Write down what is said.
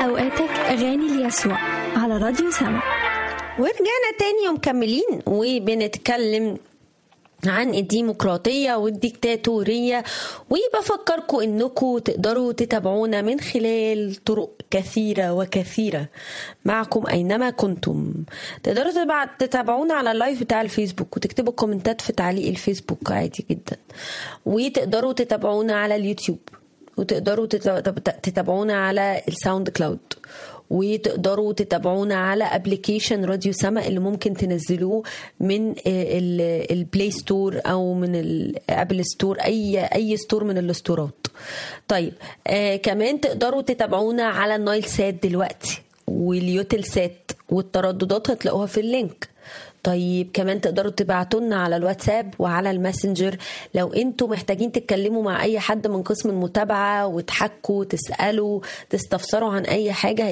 أوقاتك أغاني ليسوع على راديو سما ورجعنا تاني ومكملين وبنتكلم عن الديمقراطية والديكتاتورية وبفكركم انكم تقدروا تتابعونا من خلال طرق كثيرة وكثيرة معكم اينما كنتم تقدروا تبع- تتابعونا على اللايف بتاع الفيسبوك وتكتبوا كومنتات في تعليق الفيسبوك عادي جدا وتقدروا تتابعونا على اليوتيوب وتقدروا تت- تتابعونا على الساوند كلاود وتقدروا تتابعونا على ابلكيشن راديو سما اللي ممكن تنزلوه من ال- البلاي ستور او من الابل ستور اي اي ستور من الستورات طيب آه كمان تقدروا تتابعونا على النايل سات دلوقتي واليوتل سات والترددات هتلاقوها في اللينك طيب كمان تقدروا تبعتوا لنا على الواتساب وعلى الماسنجر لو انتوا محتاجين تتكلموا مع اي حد من قسم المتابعه وتحكوا تسالوا تستفسروا عن اي حاجه